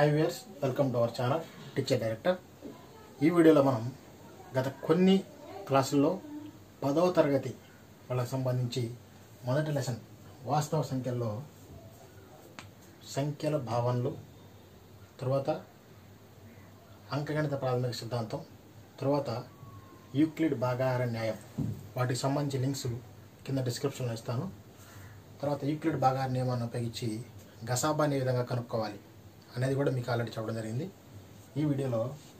High viewers welcome to our channel teacher director ఈ వీడియోలో మనం గత కొన్ని క్లాసుల్లో పదవ తరగతి వాళ్ళకి సంబంధించి మొదటి లెసన్ వాస్తవ సంఖ్యల్లో సంఖ్యల భావనలు తర్వాత అంకగణిత ప్రాథమిక సిద్ధాంతం తర్వాత యూక్లిడ్ భాగాహార న్యాయం వాటికి సంబంధించి లింక్స్ కింద డిస్క్రిప్షన్లో ఇస్తాను తర్వాత యూక్లిడ్ భాగాహార నియమాన్ని ఉపయోగించి గసాబాని ఏ విధంగా కనుక్కోవాలి అనేది కూడా మీకు ఆల్రెడీ చెప్పడం జరిగింది ఈ వీడియోలో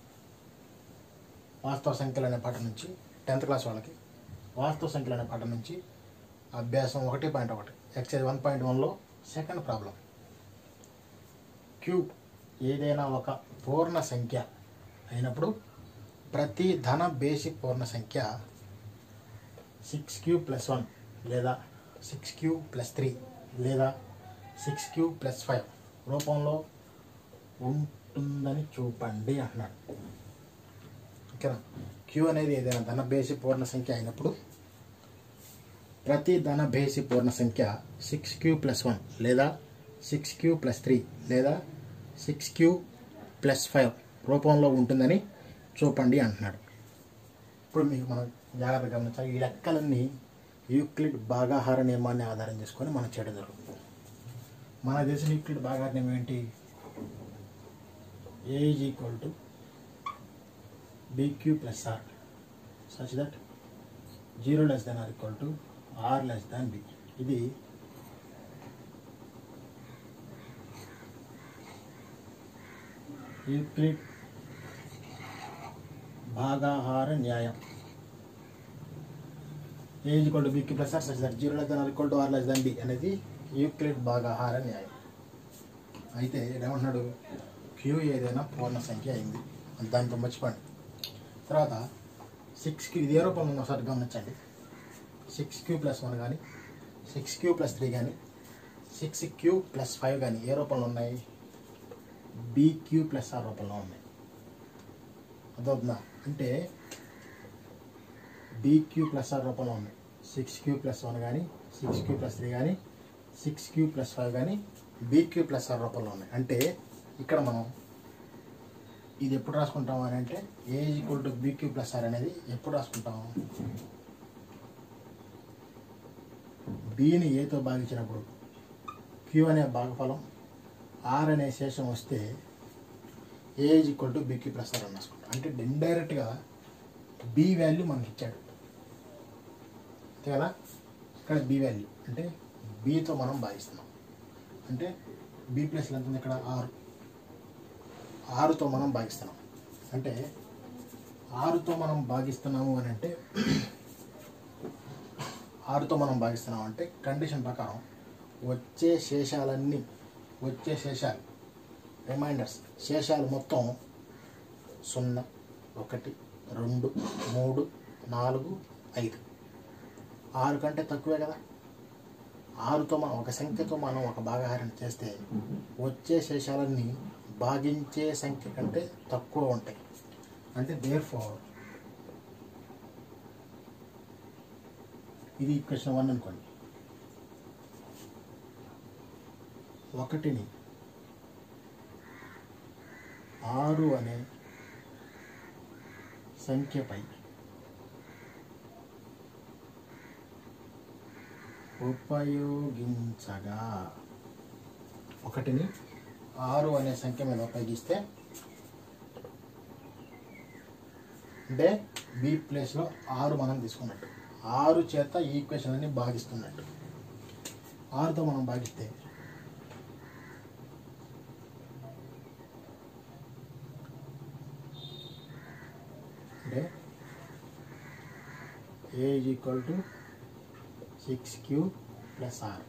వాస్తవ సంఖ్యలు అనే పాఠం నుంచి టెన్త్ క్లాస్ వాళ్ళకి వాస్తవ సంఖ్యలు అనే పాఠం నుంచి అభ్యాసం ఒకటి పాయింట్ ఒకటి ఎక్సైజ్ వన్ పాయింట్ వన్లో సెకండ్ ప్రాబ్లం క్యూబ్ ఏదైనా ఒక పూర్ణ సంఖ్య అయినప్పుడు ప్రతి ధన బేసిక్ పూర్ణ సంఖ్య సిక్స్ క్యూ ప్లస్ వన్ లేదా సిక్స్ క్యూ ప్లస్ త్రీ లేదా సిక్స్ క్యూ ప్లస్ ఫైవ్ రూపంలో ఉంటుందని చూపండి అంటున్నాడు ఓకేనా క్యూ అనేది ఏదైనా ధన బేసి పూర్ణ సంఖ్య అయినప్పుడు ప్రతి ధన బేసి పూర్ణ సంఖ్య సిక్స్ క్యూ ప్లస్ వన్ లేదా సిక్స్ క్యూ ప్లస్ త్రీ లేదా సిక్స్ క్యూ ప్లస్ ఫైవ్ రూపంలో ఉంటుందని చూపండి అంటున్నాడు ఇప్పుడు మీకు మనం జాగ్రత్తగా గమనించాలి ఈ లెక్కలన్నీ యూక్లిడ్ భాగాహార నియమాన్ని ఆధారం చేసుకొని మనం చేయడం జరుగుతుంది మన దేశం యూక్లిడ్ భాగాహార నియమం ఏంటి a is equal to bq plus r such that zero less than r equal to r less than b ఇది యూక్లిడ్ భాగాహార న్యాయం a is equal to bq plus r such that zero less than r equal to r less than b అనేది Euclid భాగాహార న్యాయం అయితే ఏమంటున్నాడు queue ఏదైనా పూర్ణ సంఖ్య అయింది అది దాంతో మర్చిపోండి తర్వాత సిక్స్ క్యూ ఇది ఏ రూపంలో ఉందో ఒకసారి గమనించండి సిక్స్ క్యూ ప్లస్ వన్ కానీ సిక్స్ క్యూ ప్లస్ త్రీ కానీ సిక్స్ క్యూ ప్లస్ ఫైవ్ కానీ ఏ రూపంలో ఉన్నాయి బీక్యూ ప్లస్ ఆ రూపంలో ఉన్నాయి అదవుతుందా అంటే బీక్యూ ప్లస్ ఆర్ రూపంలో ఉన్నాయి సిక్స్ క్యూ ప్లస్ వన్ కానీ సిక్స్ క్యూ ప్లస్ త్రీ కానీ సిక్స్ క్యూ ప్లస్ ఫైవ్ కానీ బీక్యూ ప్లస్ ఆర్ రూపంలో ఉన్నాయి అంటే ఇక్కడ మనం ఇది ఎప్పుడు రాసుకుంటాం అని అంటే a equal to bq plus r అనేది ఎప్పుడు రాసుకుంటాం బీని ఏతో భాగించినప్పుడు క్యూ అనే భాగఫలం ఆర్ అనే శేషం వస్తే a is equal to bq plus r అని రాసుకుంటాం అంటే ఇండైరెక్ట్గా బి వాల్యూ మనకి ఇచ్చాడు అంతే కదా ఇక్కడ బి వాల్యూ అంటే బీతో మనం భాగిస్తున్నాం అంటే బి ప్లస్ ఎంత ఉంది ఇక్కడ ఆరు ఆరుతో మనం భాగిస్తున్నాం అంటే ఆరుతో మనం భాగిస్తున్నాము అని అంటే ఆరుతో మనం భాగిస్తున్నాం అంటే కండిషన్ ప్రకారం వచ్చే శేషాలన్నీ వచ్చే శేషాలు రిమైండర్స్ శేషాలు మొత్తం సున్నా ఒకటి రెండు మూడు నాలుగు ఐదు ఆరు కంటే తక్కువే కదా ఆరుతో మనం ఒక సంఖ్యతో మనం ఒక భాగాహారం చేస్తే వచ్చే శేషాలన్నీ భాగించే సంఖ్య కంటే తక్కువ ఉంటాయి అంటే దేర్ ఫోర్ ఇది క్వశ్చన్ వన్ అనుకోండి ఒకటిని ఆరు అనే సంఖ్యపై ఉపయోగించగా ఒకటిని ఆరు అనే సంఖ్య మీద ఉపయోగిస్తే అంటే బి ప్లేస్లో ఆరు మనం తీసుకున్నట్టు ఆరు చేత ఈ ఈక్వేషన్ అన్ని భాగిస్తున్నట్టు ఆరుతో మనం భాగిస్తే అంటే a is equal to six q plus r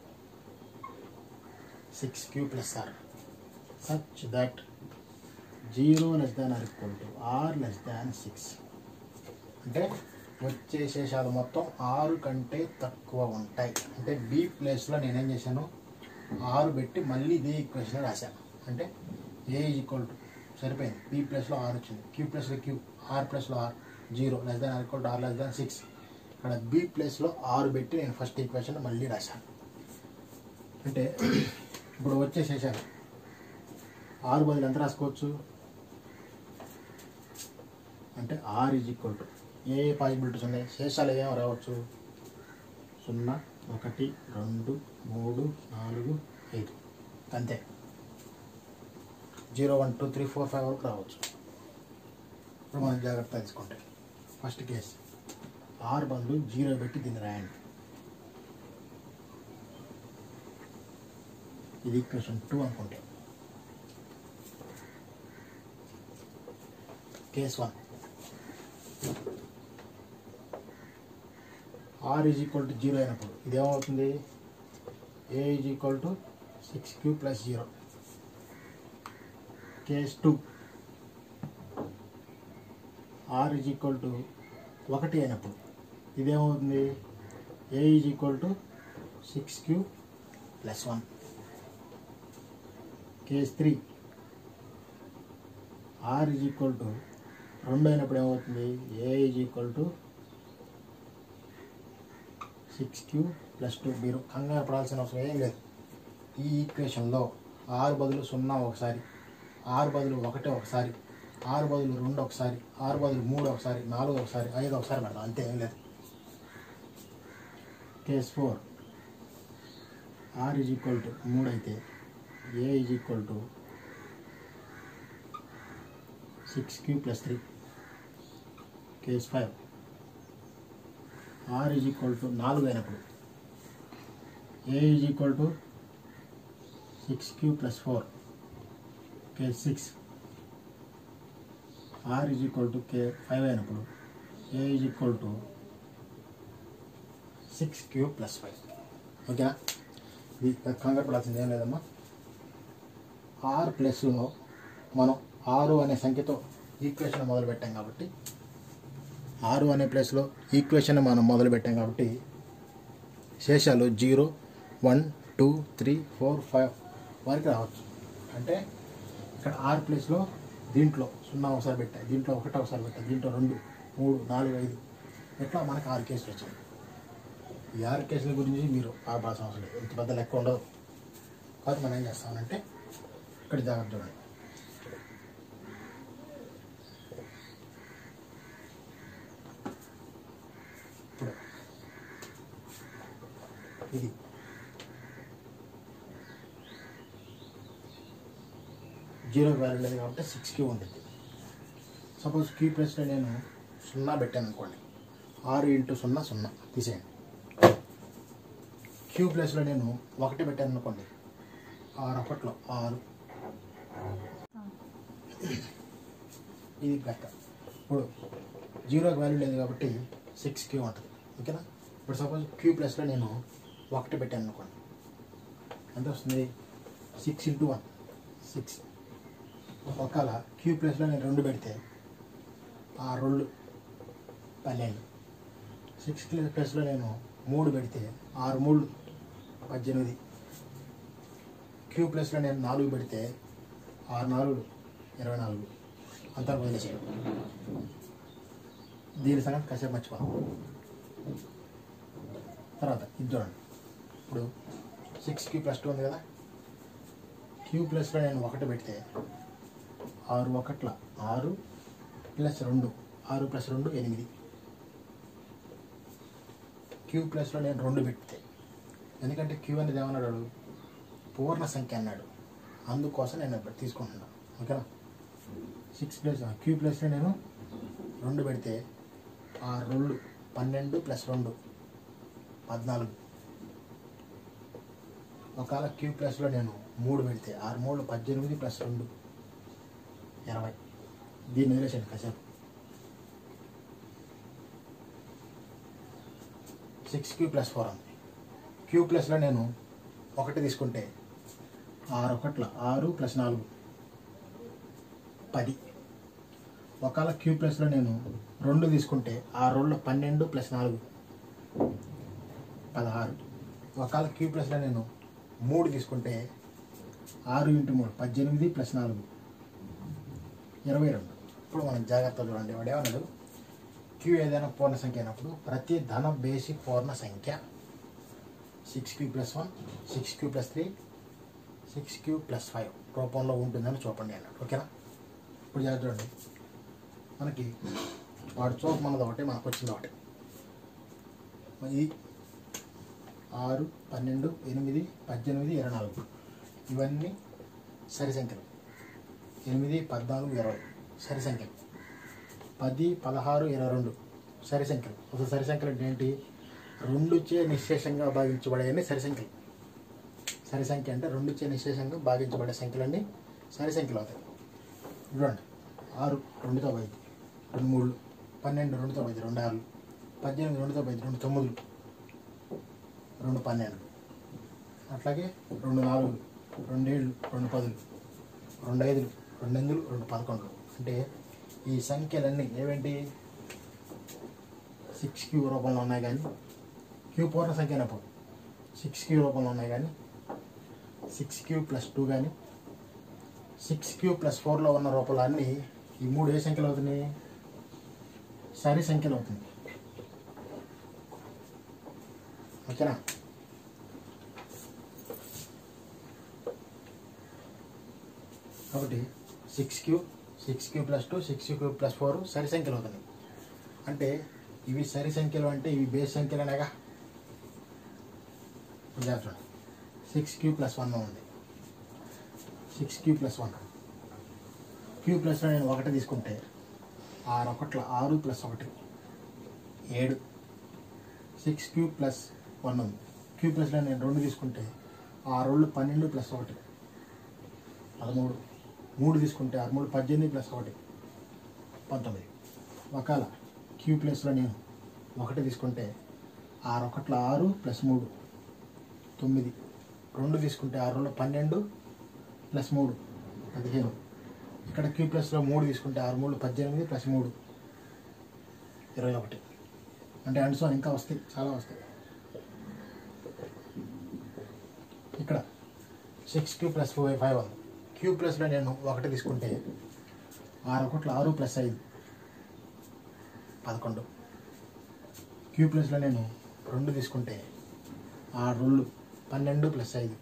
six q plus r such that zero less than r equal to r less than six అంటే వచ్చే శేషాలు మొత్తం ఆరు కంటే తక్కువ ఉంటాయి అంటే బి ప్లేస్లో నేనేం చేశాను ఆరు పెట్టి మళ్ళీ ఇదే ఈక్వేషన్ రాశాను అంటే ఏ ఈక్వల్ టు సరిపోయింది బి ప్లస్లో ఆర్ వచ్చింది క్యూ ప్లస్లో క్యూ ఆర్ ప్లస్లో r zero less than r equal to r less than six ఇక్కడ బి ప్లేస్లో ఆరు పెట్టి నేను ఫస్ట్ ఈక్వేషన్ మళ్ళీ రాశాను అంటే ఇప్పుడు వచ్చే శేషాలు ఆరు బదులు ఎంత రాసుకోవచ్చు అంటే ఆర్ ఈజ్ ఈక్వల్ టు ఏ ఏ పాసిబిలిటీస్ ఉన్నాయి శేషాలు ఏమో రావచ్చు సున్నా ఒకటి రెండు మూడు నాలుగు ఐదు అంతే zero one two three four five వరకు రావచ్చు ఇప్పుడు మనం జాగ్రత్త తీసుకుంటే ఫస్ట్ కేస్ ఆరు బదులు జీరో పెట్టి దీన్ని రాయండి ఇది ఈక్వేషన్ టూ అనుకుంటే case one r is equal to zero అయినప్పుడు ఇదేమవుతుంది a is equal to six q plus zero case two r is equal to ఒకటి అయినప్పుడు ఇదేమవుతుంది a is equal to six q plus one case three r is equal to రెండు అయినప్పుడు ఏమవుతుంది a is equal to six q plus two మీరు కంగారు పడాల్సిన అవసరం ఏం లేదు ఈ ఈక్వేషన్లో ఆరు బదులు సున్నా ఒకసారి ఆరు బదులు ఒకటి ఒకసారి ఆరు బదులు రెండు ఒకసారి ఆరు బదులు మూడు ఒకసారి నాలుగు ఒకసారి ఐదు ఒకసారి పెడదాం అంతే ఏం లేదు case four r is equal to మూడు అయితే a is equal to six q plus three case five r is equal to నాలుగు అయినప్పుడు a is equal to six q plus four case six r is equal to కే five అయినప్పుడు a is equal to six q plus five ఓకేనా ఇది కంగారు పడాల్సింది ఏం లేదమ్మా are ప్లస్లో మనం ఆరు అనే సంఖ్యతో ఈక్వేషన్ మొదలు పెట్టాం కాబట్టి ఆరు అనే ప్లేస్లో ఈక్వేషన్ మనం మొదలు పెట్టాం కాబట్టి శేషాలు zero one two three four five వరకు రావచ్చు అంటే ఇక్కడ ఆరు ప్లేస్లో దీంట్లో సున్నా ఒకసారి పెట్టాయి దీంట్లో ఒకటి ఒకసారి పెట్టాయి దీంట్లో రెండు మూడు నాలుగు ఐదు ఇట్లా మనకు ఆరు కేసులు వచ్చాయి ఈ ఆరు కేసుల గురించి మీరు ఆడవలసిన అవసరం లేదు ఇంత పెద్ద లెక్క ఉండదు కాబట్టి మనం ఏం చేస్తామనంటే ఇక్కడ జాగ్రత్త చూడండి ఇప్పుడు ఇది జీరో వాల్యూ లేదు కాబట్టి సిక్స్ క్యూ ఉంటుంది సపోజ్ క్యూ ప్లస్లో నేను సున్నా పెట్టాను అనుకోండి ఆరు ఇంటూ సున్నా సున్నా తీసేయండి క్యూ ప్లస్లో నేను ఒకటి పెట్టాను అనుకోండి ఆరు ఒకట్లో ఆరు ఇది లెక్క ఇప్పుడు జీరోకి వాల్యూ లేదు కాబట్టి సిక్స్ క్యూ ఉంటుంది ఓకేనా ఇప్పుడు సపోజ్ క్యూ ప్లస్లో నేను ఒకటి పెట్టాను అనుకోండి ఎంత వస్తుంది సిక్స్ ఇంటూ వన్ సిక్స్ ఒకవేళ క్యూ ప్లస్లో నేను రెండు పెడితే ఆ రెండు పన్నెండు సిక్స్ ప్లస్లో నేను మూడు పెడితే ఆరు మూడు పద్దెనిమిది క్యూ ప్లస్లో నేను నాలుగు పెడితే ఆరు నాలుగు ఇరవై నాలుగు అంతా వదిలేసాడు దీని సంగతి కాసేపు మర్చిపోదాం తర్వాత ఇది చూడండి ఇప్పుడు సిక్స్ క్యూ ప్లస్ టూ ఉంది కదా క్యూ ప్లస్లో నేను ఒకటి పెడితే ఆరు ఒకట్ల ఆరు ప్లస్ రెండు ఆరు ప్లస్ రెండు ఎనిమిది క్యూ ప్లస్లో నేను రెండు పెడితే ఎందుకంటే క్యూ అనేది ఏమన్నాడు వాడు? పూర్ణ సంఖ్య అన్నాడు అందుకోసం నేను ఇప్పుడు తీసుకుంటున్నాను ఓకేనా సిక్స్ ప్లస్ క్యూ ప్లస్లో నేను రెండు పెడితే ఆ రెండు పన్నెండు ప్లస్ రెండు పద్నాలుగు ఒకవేళ క్యూ ప్లస్లో నేను మూడు పెడితే ఆరు మూడు పద్దెనిమిది ప్లస్ రెండు ఇరవై దీన్ని వదిలేసాను కాసేపు సిక్స్ క్యూ ప్లస్ ఫోర్ ఉంది క్యూ ప్లస్లో నేను ఒకటి తీసుకుంటే ఆరు ఒకట్ల ఆరు ప్లస్ నాలుగు పది ఒకవేళ క్యూ ప్లస్లో నేను రెండు తీసుకుంటే ఆ రెండు పన్నెండు ప్లస్ నాలుగు పదహారు ఒకవేళ క్యూ ప్లస్లో నేను మూడు తీసుకుంటే ఆరు ఇంటూ మూడు పద్దెనిమిది ప్లస్ నాలుగు ఇరవై రెండు ఇప్పుడు మనం జాగ్రత్త చూడండి వాడు ఏమన్నాడు క్యూ ఏదైనా పూర్ణ సంఖ్య అయినప్పుడు ప్రతి ధన బేసిక్ పూర్ణ సంఖ్య six q plus one six q plus three six q plus five రూపంలో ఉంటుందని చూపండి అన్నాడు ఓకేనా ఇప్పుడు జాగ్రత్త చూడండి మనకి వాడు చూపమన్నది ఒకటి మనకు వచ్చింది ఒకటి ఇది ఆరు పన్నెండు ఎనిమిది పద్దెనిమిది ఇరవై నాలుగు ఇవన్నీ సరి సంఖ్యలు ఎనిమిది పద్నాలుగు ఇరవై సరి సంఖ్యలు పది పదహారు ఇరవై రెండు సరి సంఖ్యలు అసలు సరి సంఖ్యలు అంటే ఏంటి రెండు చే నిశ్శేషంగా భాగించబడేవన్నీ సరి సంఖ్యలు సరి సంఖ్య అంటే రెండు చే నిశ్శేషంగా భాగించబడే సంఖ్యలన్నీ సరి సంఖ్యలు అవుతాయి చూడండి ఆరు రెండుతో పోయింది రెండు మూడు పన్నెండు రెండుతో పోయింది రెండు ఆరు పద్దెనిమిది రెండుతో పోయింది రెండు తొమ్మిది రెండు పన్నెండు అట్లాగే రెండు నాలుగు రెండు ఏళ్ళు రెండు పదులు రెండు ఐదులు రెండు ఎనిమిదిలు రెండు పదకొండులు అంటే ఈ సంఖ్యలన్నీ ఏవేంటి సిక్స్ క్యూ రూపంలో ఉన్నాయి కానీ క్యూ పూర్ణ సంఖ్య అయినప్పుడు సిక్స్ క్యూ రూపంలో ఉన్నాయి కానీ సిక్స్ క్యూ ప్లస్ టూ కానీ సిక్స్ క్యూ ప్లస్ ఫోర్లో ఉన్న రూపాలు అన్నీ ఈ మూడు ఏ సంఖ్యలు అవుతున్నాయి సరి సంఖ్యలు అవుతుంది ఓకేనా కాబట్టి six q six q plus two six q plus four సరి సంఖ్యలు అవుతున్నాయి అంటే ఇవి సరి సంఖ్యలు అంటే ఇవి బేస్ సంఖ్యలనేగా చూడండి సిక్స్ క్యూ ప్లస్ వన్ ఉంది six q plus one q ప్లస్లో నేను ఒకటి తీసుకుంటే ఆరు ఒకట్ల ఆరు ప్లస్ ఒకటి ఏడు సిక్స్ క్యూ ప్లస్ వన్ ఉంది క్యూ ప్లస్లో నేను రెండు తీసుకుంటే ఆరు రెండు పన్నెండు ప్లస్ ఒకటి పదమూడు మూడు తీసుకుంటే ఆరు మూడు పద్దెనిమిది ప్లస్ ఒకటి పంతొమ్మిది ఒకవేళ క్యూ ప్లస్లో నేను ఒకటి తీసుకుంటే ఆరు ఒకట్ల ఆరు ప్లస్ మూడు తొమ్మిది రెండు తీసుకుంటే ఆరు రెండు పన్నెండు ప్లస్ మూడు పదిహేను ఇక్కడ క్యూ ప్లస్లో మూడు తీసుకుంటే ఆరు మూడు పద్దెనిమిది ప్లస్ మూడు ఇరవై ఒకటి అంటే అండ్సో ఇంకా వస్తాయి చాలా వస్తాయి ఇక్కడ six q plus five five ఉంది క్యూ ప్లస్లో నేను ఒకటి తీసుకుంటే ఆరు ఒకట్ల ఆరు ప్లస్ ఐదు పదకొండు క్యూ ప్లస్లో నేను రెండు తీసుకుంటే ఆరు రెండు పన్నెండు ప్లస్ ఐదు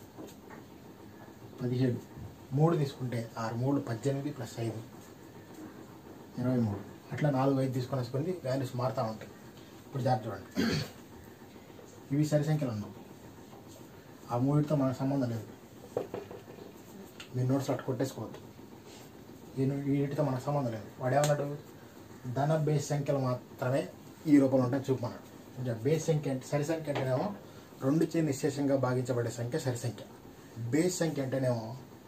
పదిహేడు మూడు తీసుకుంటే ఆరు మూడు పద్దెనిమిది ప్లస్ ఐదు ఇరవై మూడు అట్లా నాలుగు ఐదు తీసుకొని వేసుకుంది వాల్యూస్ మారుతూ ఉంటాయి ఇప్పుడు జాగ్రత్త చూడండి ఇవి సరి సంఖ్యలు ఉన్నాం ఆ మూడితో మనకు సంబంధం లేదు మీ నోట్స్ అట్టు కొట్టేసుకోవద్దు ఈ వీటితో మనకు సంబంధం లేదు వాడు ఏమన్నాడు ధన బేస్ సంఖ్యలు మాత్రమే ఈ రూపంలో ఉంటాయి చూపమన్నాడు ఇంకా బేస్ సంఖ్య అంటే సరి సంఖ్య అంటేనేమో రెండు చే నిశ్శేషంగా భాగించబడే సంఖ్య సరి సంఖ్య బేస్ సంఖ్య అంటేనేమో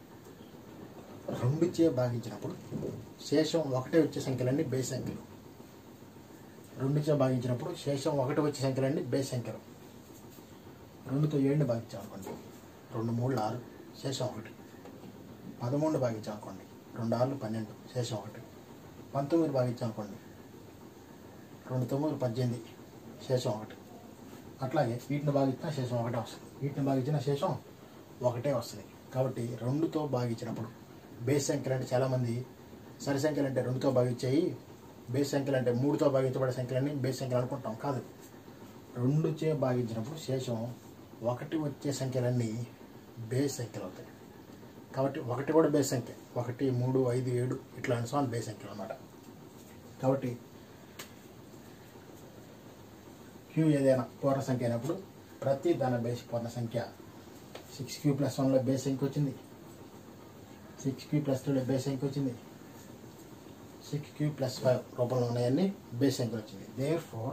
రెండు చే భాగించినప్పుడు శేషం ఒకటే వచ్చే సంఖ్యలన్నీ బేస్ సంఖ్యలు రెండు చే భాగించినప్పుడు శేషం ఒకటి వచ్చే సంఖ్యలన్నీ బేస్ సంఖ్యలు రెండుతో ఏడుని భాగించాం అనుకోండి రెండు మూడు ఆరు శేషం ఒకటి పదమూడు భాగించాం అనుకోండి రెండు ఆరులు పన్నెండు శేషం ఒకటి పంతొమ్మిది భాగించాం అనుకోండి రెండు తొమ్మిది పద్దెనిమిది శేషం ఒకటి అట్లాగే వీటిని భాగించిన శేషం ఒకటే వస్తుంది వీటిని భాగించిన శేషం ఒకటే వస్తుంది కాబట్టి రెండుతో భాగించినప్పుడు బేస్ సంఖ్యలు అంటే చాలామంది సరి సంఖ్యలు అంటే రెండుతో భాగించాయి బేస్ సంఖ్యలు అంటే మూడుతో భాగించబడే సంఖ్యలన్నీ బేస్ సంఖ్యలు అనుకుంటాం కాదు రెండు చే భాగించినప్పుడు శేషం ఒకటి వచ్చే సంఖ్యలన్నీ బేస్ సంఖ్యలు అవుతాయి కాబట్టి ఒకటి కూడా బేస్ సంఖ్య ఒకటి మూడు ఐదు ఏడు ఇట్లాంటి సార్లు బేస్ సంఖ్యలు అన్నమాట కాబట్టి క్యూ ఏదైనా పూర్ణ సంఖ్య అయినప్పుడు ప్రతి దాని బేస్ పూర్ణ సంఖ్య సిక్స్ క్యూ ప్లస్ వన్లో బేస్ సంఖ్య వచ్చింది సిక్స్ క్యూ ప్లస్ టూలో బేస్ సంఖ్య వచ్చింది సిక్స్ క్యూ ప్లస్ ఫైవ్ రూపంలో ఉన్నాయన్నీ బేస్ సంఖ్య వచ్చింది దేర్ ఫోర్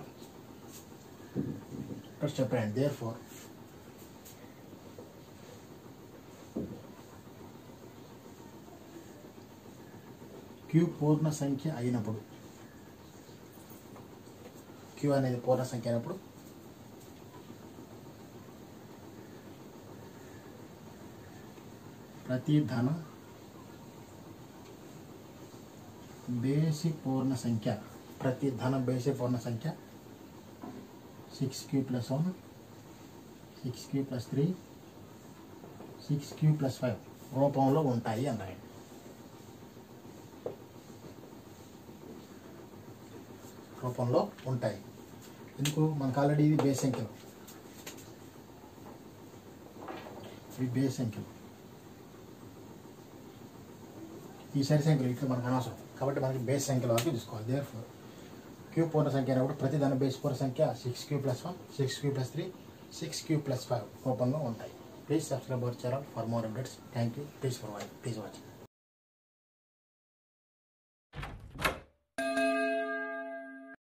ఇక్కడ చెప్పండి దేర్ ఫోర్ క్యూ పూర్ణ సంఖ్య అయినప్పుడు క్యూ అనేది పూర్ణ సంఖ్య అయినప్పుడు ప్రతి ధన బేసి పూర్ణ సంఖ్య ప్రతి ధన బేసి పూర్ణ సంఖ్య six q plus one six q plus three six q plus five రూపంలో ఉంటాయి అన్నాయి రూపంలో ఉంటాయి ఎందుకు మనకు ఆల్రెడీ ఇది బేస్ సంఖ్యలు ఇవి బేస్ సంఖ్యలు ఈ సరి సంఖ్యలు ఇట్లా మనకు అనవసరం కాబట్టి మనకి బేస్ సంఖ్యల వరకు తీసుకోవాలి దేర్ క్యూ పూర్ణ సంఖ్య అయినప్పుడు ప్రతి దాని బేస్ పూర్ణ సంఖ్య six q plus one six q plus three six q plus five రూపంలో ఉంటాయి please subscribe our channel for more updates thank you please for watching please watching